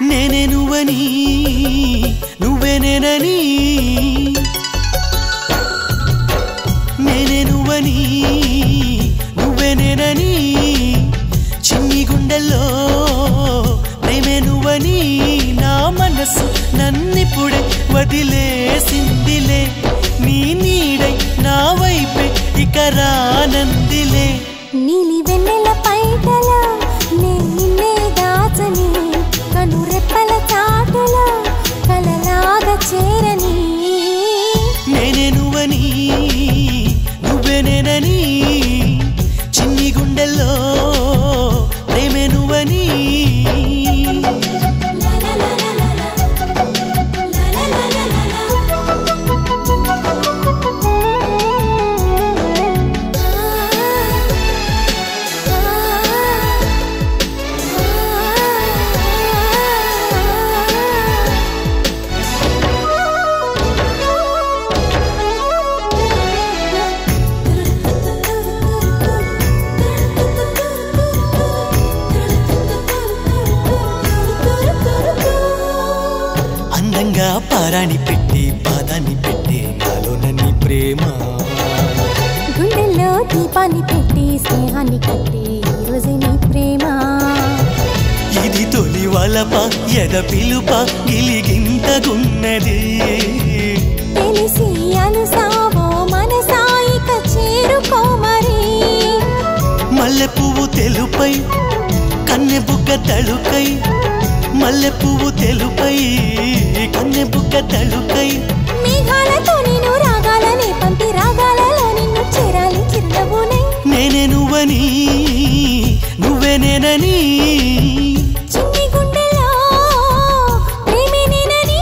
నేనే నువ్వని నువ్వే నేనని నేనే నువ్వని నువ్వే నేనని చిన్ని గుండెల్లో ప్రేమే నువ్వని నా మనసు నన్నిప్పుడే వదిలేసిందిలే నీ నీడై నా వైపే ఇక రానందిలే నీలి వెన్నెల పైటల నే నిన్నే దాచని కను రెప్పల చాటుల కలలాగా చేరని నేనే నువ్వని నువ్వే నేనని చిన్ని గుండెల్లో ప్రేమే నువ్వని అందంగా పారాణి పెట్టి పాదాన్ని పెట్టి నాలోన నీ ప్రేమ గుండెల్లో దీపాన్ని పెట్టి స్నేహాన్ని కట్టి ఈరోజు నీ ప్రేమ ఇది తొలి వలప ఎద పిలుప గిలిగింతగున్నది తెలిసి అనుసావో మనసాయిక చేరుకో మరి మల్లె పువ్వు తెలుపై కన్నె బుగ్గ తళుకై మల్లె పువ్వు తెలుపై కన్నె బుగ్గ తళుకై మేఘాలతో నేను రాగాలనే పంపి రాగాలలో నిన్ను చేరాలి చిరునవ్వునై నేనే నువ్వని నువ్వే నేనని చిన్ని గుండెలో ప్రేమే నేనని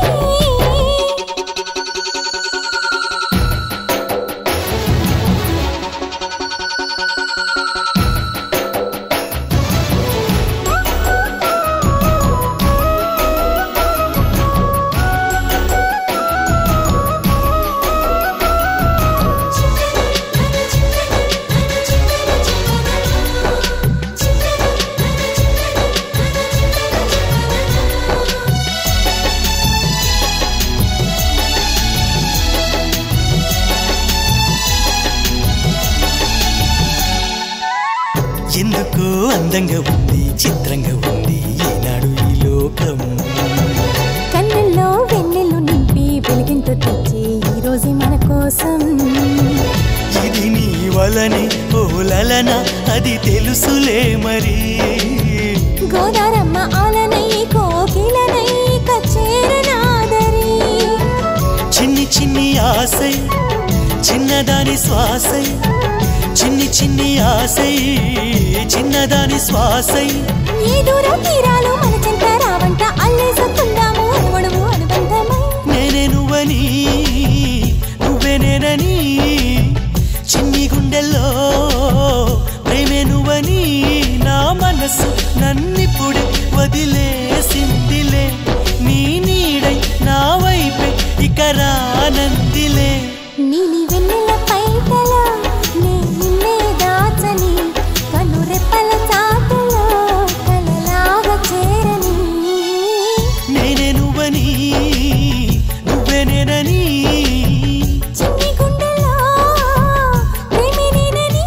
ఎందుకు అందంగా ఉంది చిత్రంగా ఉంది ఈనాడు ఈ లోకం కన్నుల్లో వెన్నెలు నింపి వెలిగింతు తెచ్చి ఈ రోజు మన కోసం ఇది నీ వలనే ఓలలన అది తెలుసులే మరి గోదారమ్మ ఆలనై కోకిలనై కచేరనాదరి చిన్ని చిన్ని ఆశై చిన్నదాని శ్వాసై చిన్ని చిన్ని ఆశై చిన్నదాని శ్వాసై ఈ దూర తీరాలు మన చెంత రావంట అల్లేసుకుందాము అణువణువు అనుబంధమై నేనే నువ్వని నువ్వే నేనని చిన్ని గుండెల్లో ప్రేమే నువ్వని నా మనసు నన్నిప్పుడే వదిలేసిందిలే నీ నీడై నా వైపే ఇక రానందిలే నీలి వెన్నెల పైటల నే నిన్నే దాచని కను రెప్పల చాటులో కలలాగా చేరని నేనే నువ్వని నువ్వే నేనని చిన్ని గుండెలో ప్రేమే నేనని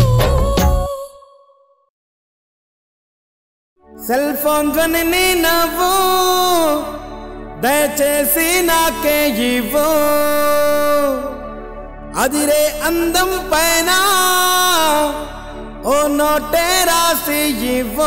సెల్ ఫోన్ ధ్వనిని నవ్వు దయచేసి నాకే ఇవ్వు అదిరే అందం పైన ఓ నోటే రాసి ఇవ్వు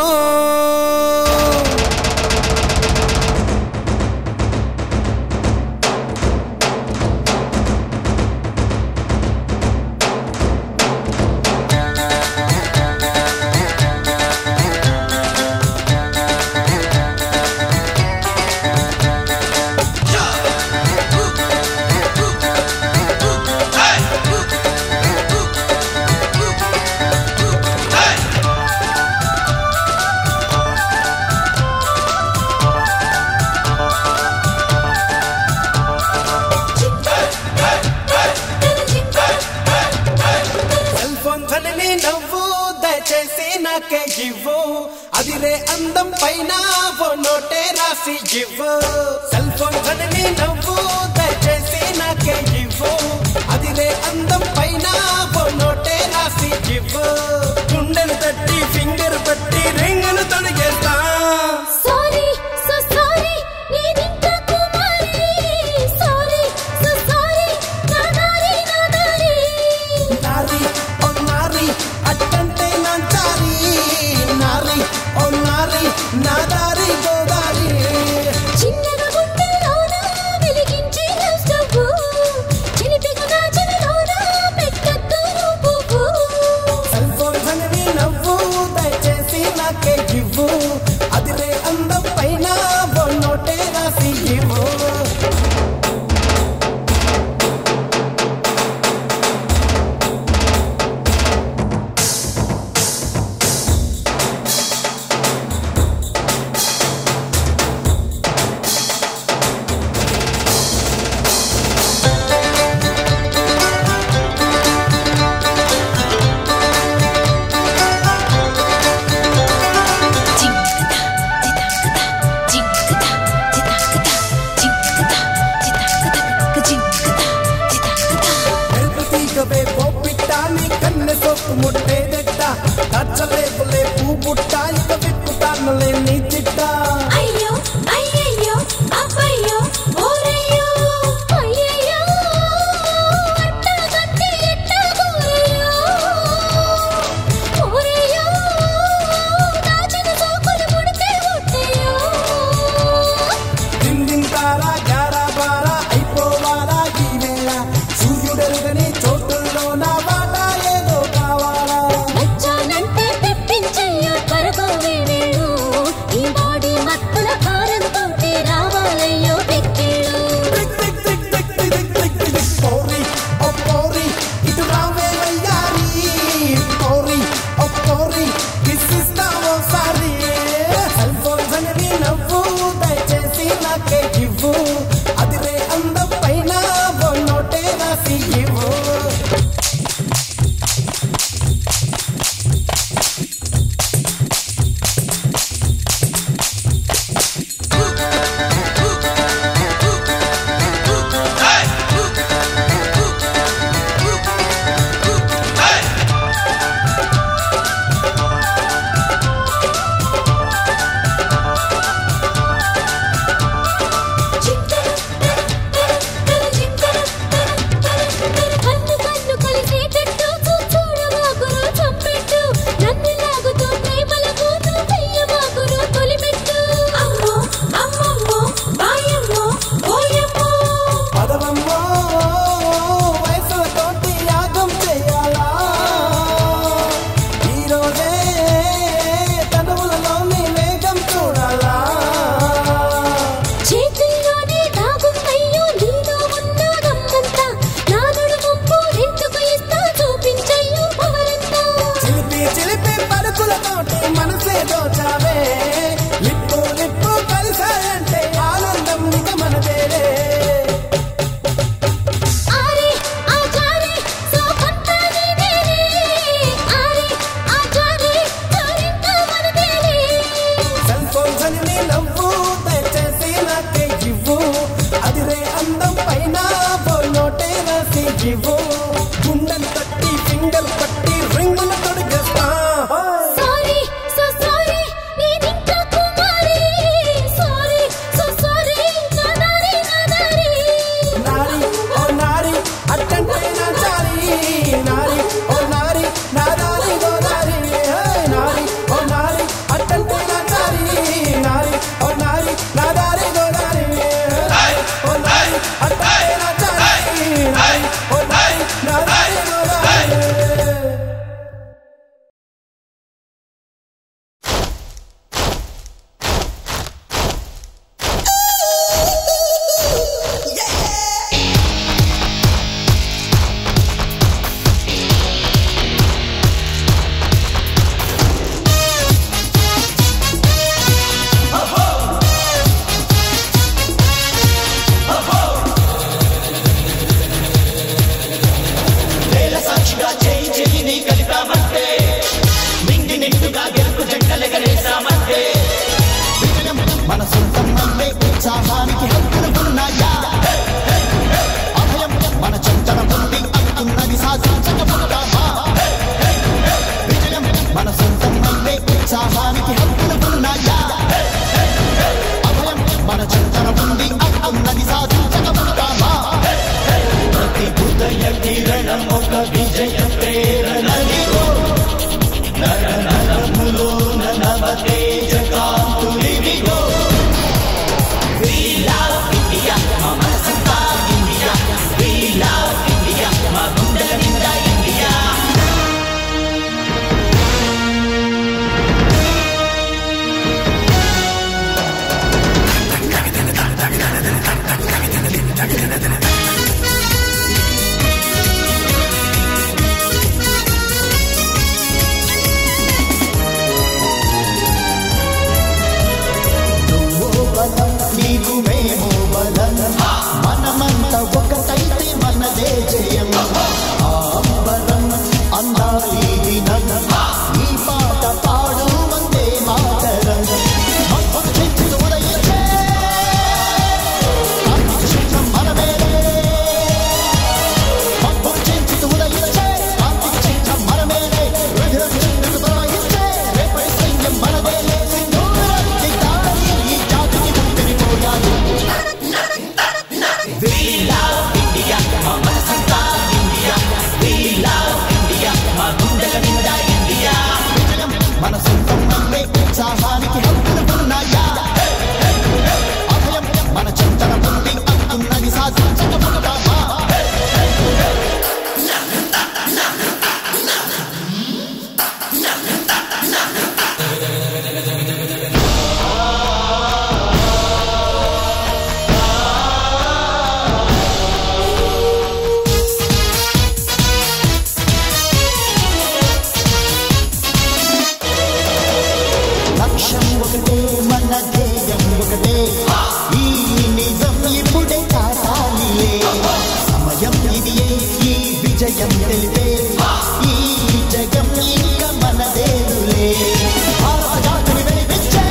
సెల్ ఫోన్ ధ్వనిని నవ్వు దయచేసి నాకే ఇవ్వు అది అదిరే అందం పైన ఓ నోటే రాసి ఇవ్వు సెల్ ఫోన్ ధనని నవ్వు దయచేసి నాకే ఇవ్వు అదిరే అందం పైన ఓ నోటే రాసి ఇవ్వు గుండెను తట్టి ఫింగర్ పట్టి రింగును తొడిగేస్తా సారీ సో సారీ నేనింకా కుమారి సారీ సో సారీ నా దారి నా దారి నారి ఓ నారి అట్టంటే నాంచారి నారి ఓ నారి నా దారి గోదారి చిన్నగా గుండెలోన వెలిగించే లవ్ స్టవ్ చిలిపిగా నా చెవిలోన పెట్టొద్దు నువ్వు సెల్ ఫోన్ ధనని నవ్వు దయచేసి నాకే ఇవ్వు అదిరే అందం పైన ఓ నోటే రాసి ఇవ్వు ఎరుపుతీగవే ఓ పిట్ట నీ కన్నె సోపు ముట్టేదెట్ట తచ్చలేపులే పూ పుట్ట ఇక విప్పుతానులే నీ చిట్ట అయ్యో అయ్యయ్యో అబ్బయ్యో ఓరయ్యో అయ్యయ్యో అట్టగట్టి ఎట్టగోరయ్యో ఓరయ్యో దాచిన సోకులు ముడితే ఒట్టయ్యో దిందింతారా గారా బారా అయిపోవాలా ఈ వేళ సూర్యుడెరుగని చోటుల్లో నా బాట ఏదో కావాలా వచ్చానంటే తెప్పించయ్యో త్వరగా వేవేళు ఈ బాడీ మత్తుల ఈ నిజం ఇప్పుడే చాటాలిలే సమయం ఇది ఈ విజయం తెలిపే ఈ జగం ఇంకా మనదేనులే భారత జాతిని వెలిపించే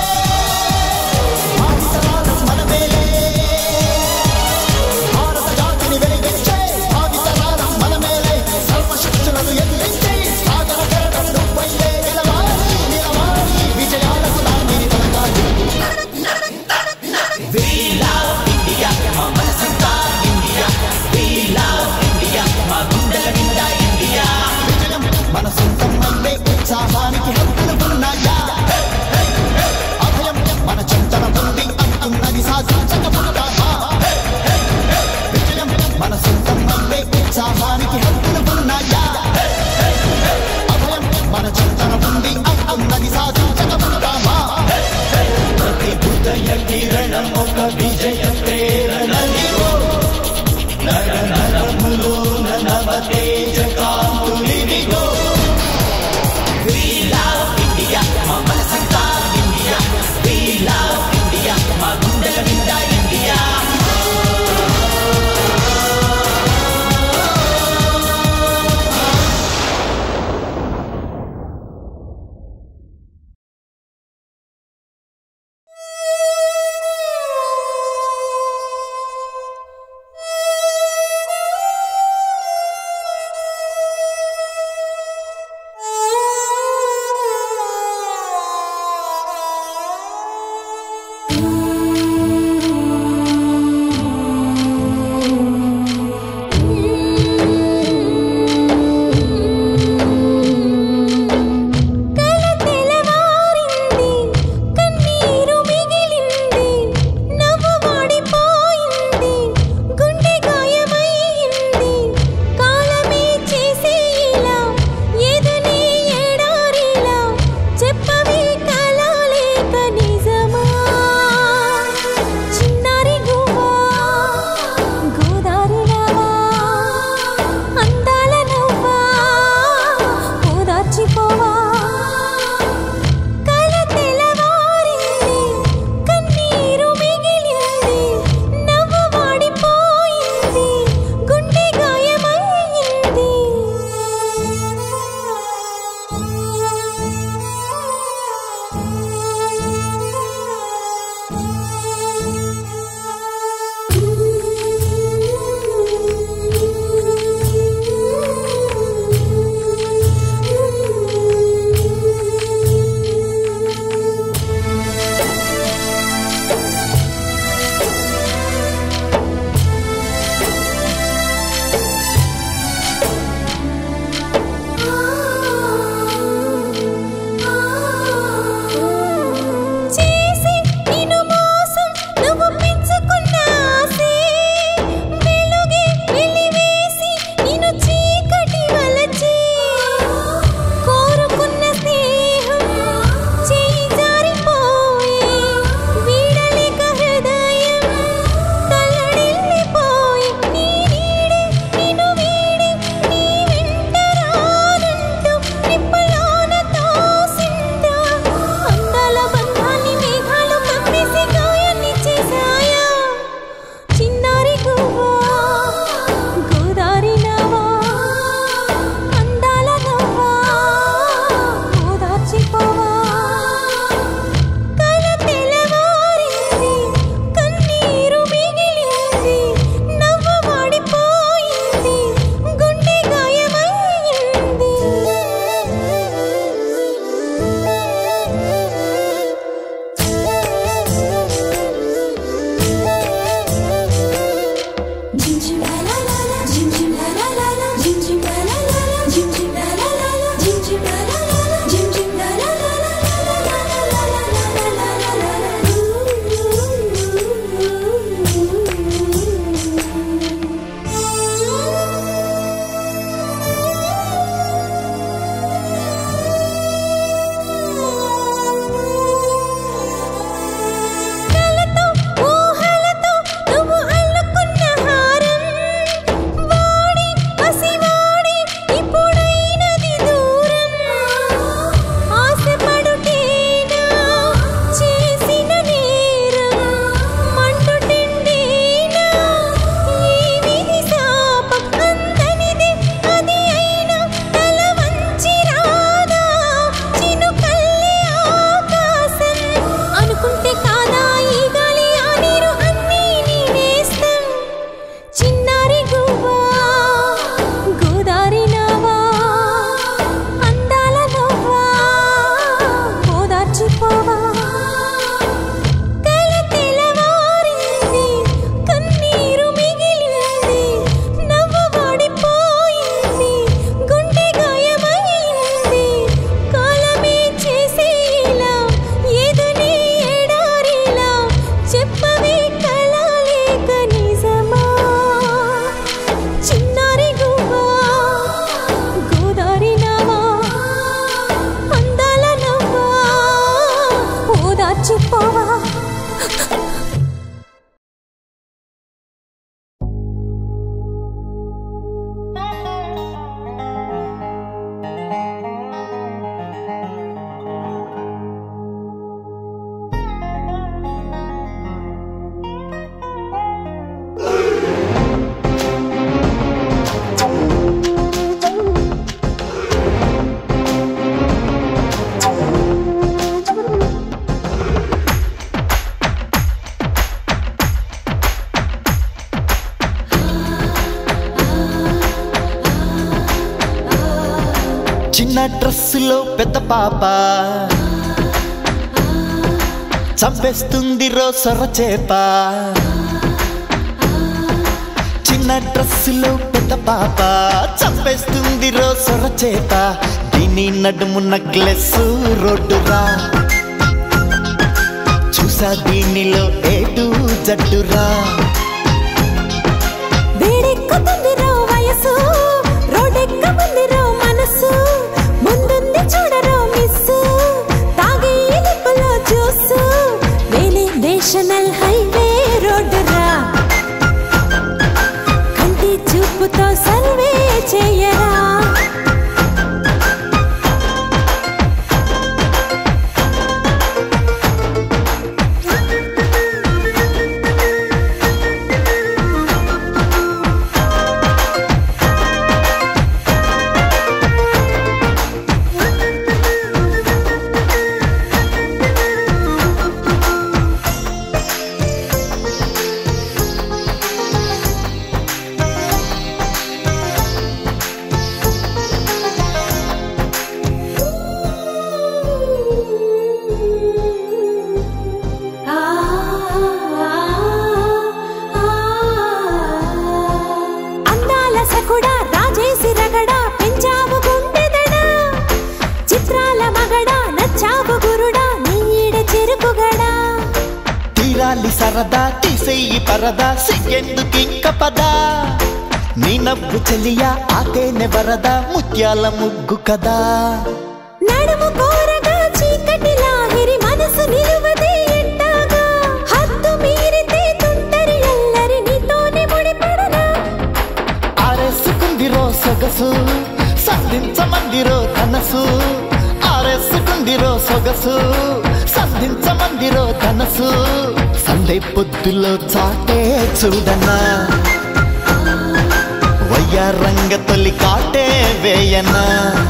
భావితరాలం మనమేలే భారత జాతిని వెలిగించే భావితరాలం మనమేలే సర్వశక్తులను ఎదిరించే సాగర కెరటం నువ్వైలే గెలవాలి నిలవాలి విజయాలకు నాందిని పలకాలి విజయం మన సొంతం అంటే ఉత్సాహానికి హక్కులు ఉన్నాయా అభయం మన చింతన ఉంది అంటున్నది సాధించకపోతామా విజయం మన సొంతం అంటే ఉత్సాహానికి హక్కులు ఉన్నాయా అభయం మన చింతన ఉంది అంటున్నది సాధించకపోతామా ప్రతి ఉదయ కిరణం ఒక విజయ ప్రేరణ నీవో. నర నరములోన నవ తేజ కాంతులివిగో. We love India, మా మనసంతా India. We love India, మా గుండెల నిండా India. చిన్న డ్రెస్సులో పెద్ద పాప చంపేస్తుంది రో సొర చేప చిన్న డ్రెస్సులో పెద్ద పాప చంపేస్తుంది రో సొర చేప దీని నడుము నక్లెస్ రోడ్డురా చూసా దీనిలో ఏటు జడ్డురా వేడెక్కుతుందిరో వయసు రోడెక్కముందిరో మనసు ముందుంది చూడరో మిస్సు తాగే లిప్పులో జ్యూసు వేలే నేషనల్ హైవే రోడ్డురా కంటి చూపుతో సర్వే చేయరా అందాల సకుడా రాజేసి రగడా పెంచావు గుండెదడా చిత్రాల మగడా నచ్చావు గురుడా నీడ చెరుకుగడా తీరాలి సరదా తీసేయి పరదా సిగ్గెందుకింక పదా నీ నవ్వు చెలియా ఆతేనె వరద ముత్యాల ముగ్గు కదా నడుము కోరగా చీకటి లాహిరి మనసు నిలువదే ఎట్టాగా హద్దు మీరితే తుంటరి ఎల్లరి నీతోనే ముడిపడనా ఆరేసుకుందిరో సొగసు సంధించమందిరో ధనసు ఆరేసుకుందిరో సొగసు సంధించమందిరో ధనసు సందే పొద్దులో చాటే చూడనా వయ్యారంగ తొలి కాటే వేయనా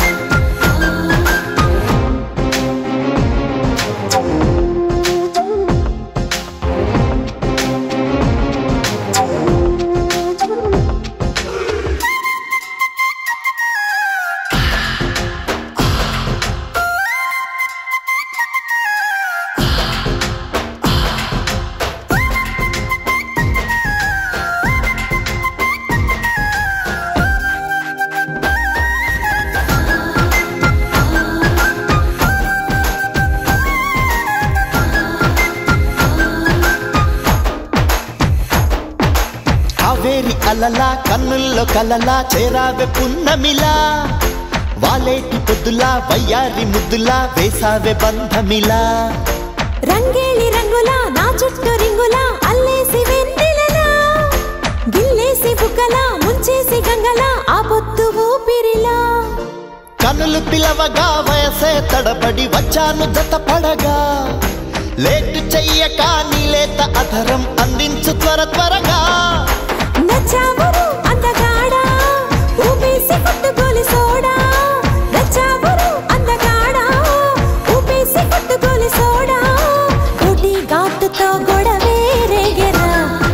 కావేరి అలలా కన్నుల్లో కలలా చేరావె పున్నమిలా వాలేటి పొద్దులా వయ్యారి ముద్దులా వేసావె బంధమిలా రంగేళి రంగులా నా చుట్టూ రింగులా అల్లేసి వెన్నెలలా గిల్లేసి బుగ్గలా ముంచేసి గంగలా ఆ పొత్తు ఊపిరిలా కనులు పిలవగా వయసే తడబడి వచ్చాను జత పడగా లేటు చెయ్యక నీలేత అధరం అందించు త్వర త్వరగా నచ్చావురు అందగాడా ఊపేసి కొట్టుకోలి సోడా నచ్చావురు అందగాడా ఊపేసి కొట్టుకోలి సోడా కోటి ఘాటుతో గొడవే రేగెరా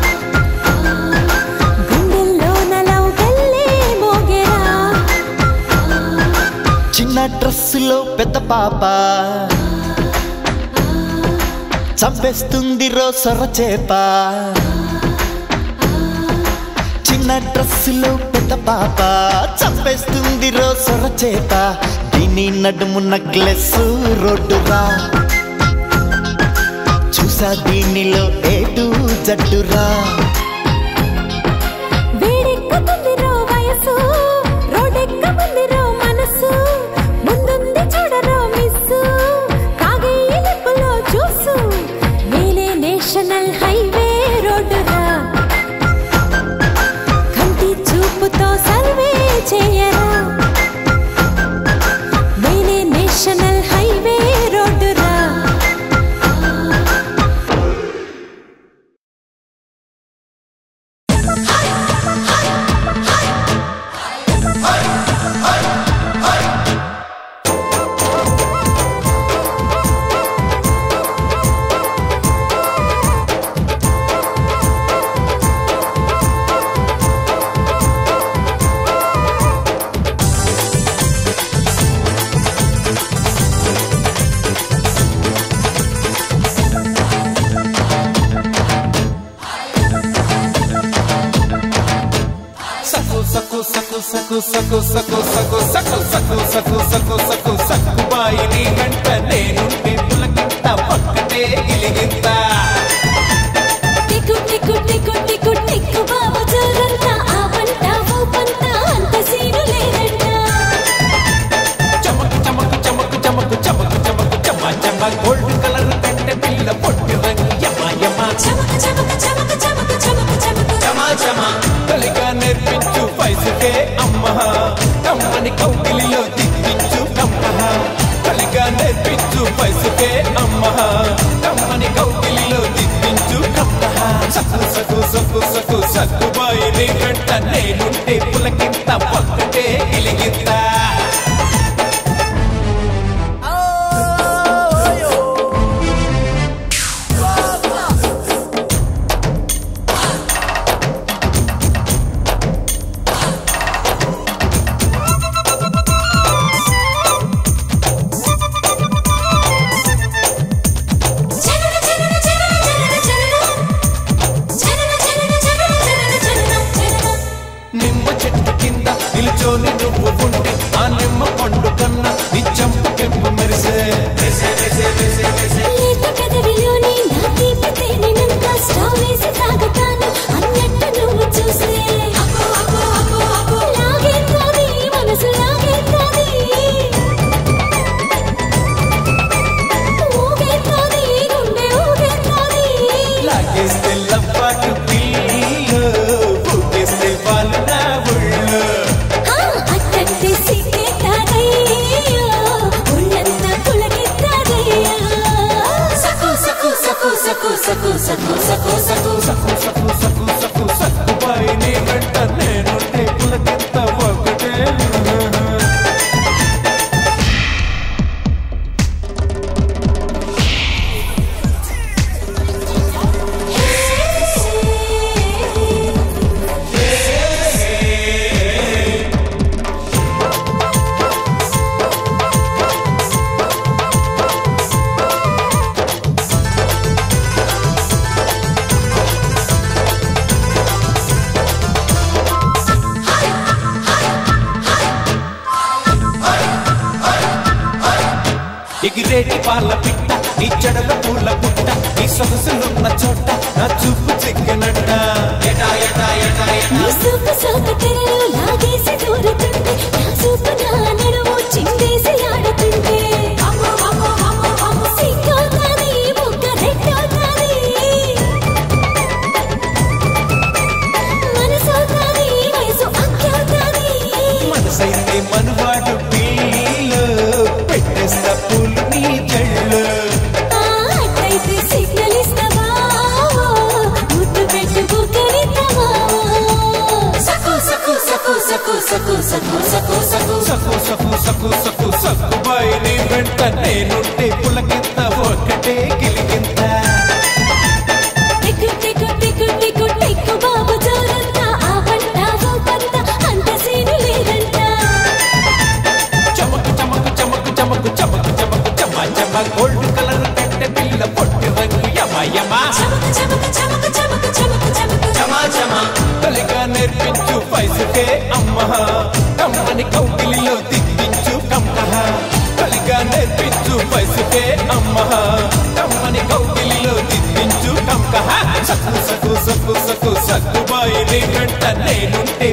గుండెల్లో నలవు గల్లే మోగెరా చిన్న డ్రెస్సులో పెద్ద పాప చంపేస్తుంది రో సొర చేప చిన్న డ్రెస్సులో పెద్ద పాప చంపేస్తుంది రో సొర చేప దీని నడుము నక్లెస్ రోడ్డురా చూసా దీనిలో ఏటు జడ్డురా వేడెక్కుతుందిరో వయసు రోడెక్కముందిరో మనసు ముందుంది చూడరో మిస్సు కాగే లిప్పులో చూసు వేలే నేషనల్ హైవే రోడ్డురా కంటి చూపుతో సర్వే చేయరా వేలే నేషనల్ హైవే రోడ్డురా సకు సకు సకు సకు సకు సకు సకు సకు సకు సకు సకు సకు బాయి నీ వెంట నేనుంటే పులకింత పక్కటే గిలిగింత టికు టికు టికు టికు టికు బాబు జోరంట ఆ పంట ఓ పంట అంత సీను లేదంట చమకు చమకు చమకు చమకు చమకు చమకు చమ చమ గోల్డ్ కలర్ కంటే పిల్ల పొట్టి రంగు యమ యమ చమక చమక చమక చమక చమక చమక చమా చమా కలిగా నేర్పించు పైసకే అమ్మ కమ్మని కౌగిలిలో దిక్కించు కమ్మ కలిగా నేర్పించు పైసకే అమ్మ కమ్మని కౌగిలిలో దిక్కించు కమ్మ సకు సకు సకు సకు సక్కు బాయి నీ వెంట నేనుంటే పులకింత పక్కటే గిలిగింత చనన చనన చనన చనన చనన చనన చనన చనన చనన చనన నిమ్మ చెట్టు కింద నిల్చోని నువ్వు ఉంటే ఆ నిమ్మ పండు కన్నా నిచ్చంపు కెంపు మెరిసే లేత కదవిలోని నా తీపి తేనెనంతా స్టవ్ వేసి తాగుతాను అన్నట్టు నువ్వు చూస్తే లాగేస్తాది మనసు లాగేస్తాది ఊగేస్తాది గుండె ఊగేస్తాది లాగేస్తే లవ్వాటు పిల్లు ఊగేస్తే వాళ్ళు నా ఒళ్ళు ఆ అట్టట్టే సిగ్గేస్తాదయ్యో ఒళ్ళంతా పులకిస్తాదయ్యో సకు సకు సకు సకు సకు సకు సకు సకు సకు సకు సకు సకు సక్కు బాయి నీ వెంట నేనుంటే పులకెంత ఒకటే ఎగిరేటి పాల పిట్ట నీ జడల పూల పుట్ట నీ సొగసులున్న చోట నా చూపు చెక్కనట్ట ఎటా ఎటా ఎటా ఎటా నీ సూపు సోకు తెరలు లాగేసి దూరుతుంటే నా సూపు నా నడుము చిందేసి ఆడుతుంటే సిగ్గవుతాది, బుగ్గ రెట్టవుతాది. మనసవుతాది, వయసు అక్కవుతాది. మనసైతే మనువాడు పిల్లు పెట్టేస్తా పూలు నీ జళ్ళు ఆ అట్టయితే సిగ్నల్ ఇస్తావా? ముద్దు పెట్టు బుగ్గలిస్తావా? సకు సకు సకు సకు సకు సకు సకు సకు సకు సకు సకు సకు సక్కు బాయి నీ వెంట నేనుంటే పులకింత ఒక్కటే గిలిగింత టిక్కు టిక్కు టిక్కు టిక్కు టిక్కు బాబు జోరంట ఆ పంట ఓ పంట అంత సీను లేదంట చమకు చమకు చమకు చమకు చమకు చమకు చమ చమ గోల్డ్ కలర్ కంటే పిల్ల పొట్టి రంగు యమ యమ చమక చమక చమక చమక చమక చమక చమా చమా కలిగా నేర్పించు పైసకే అమ్మ కమ్మని కౌగిలిలో దిద్దించు కమ్మ కలిగా నేర్పించు పైసకే అమ్మ కమ్మని కౌగిలిలో దిద్దించు కమ్మ సక్కు సక్కు సక్కు సక్కు సక్కు బాయి నీ వెంట నేనుంటే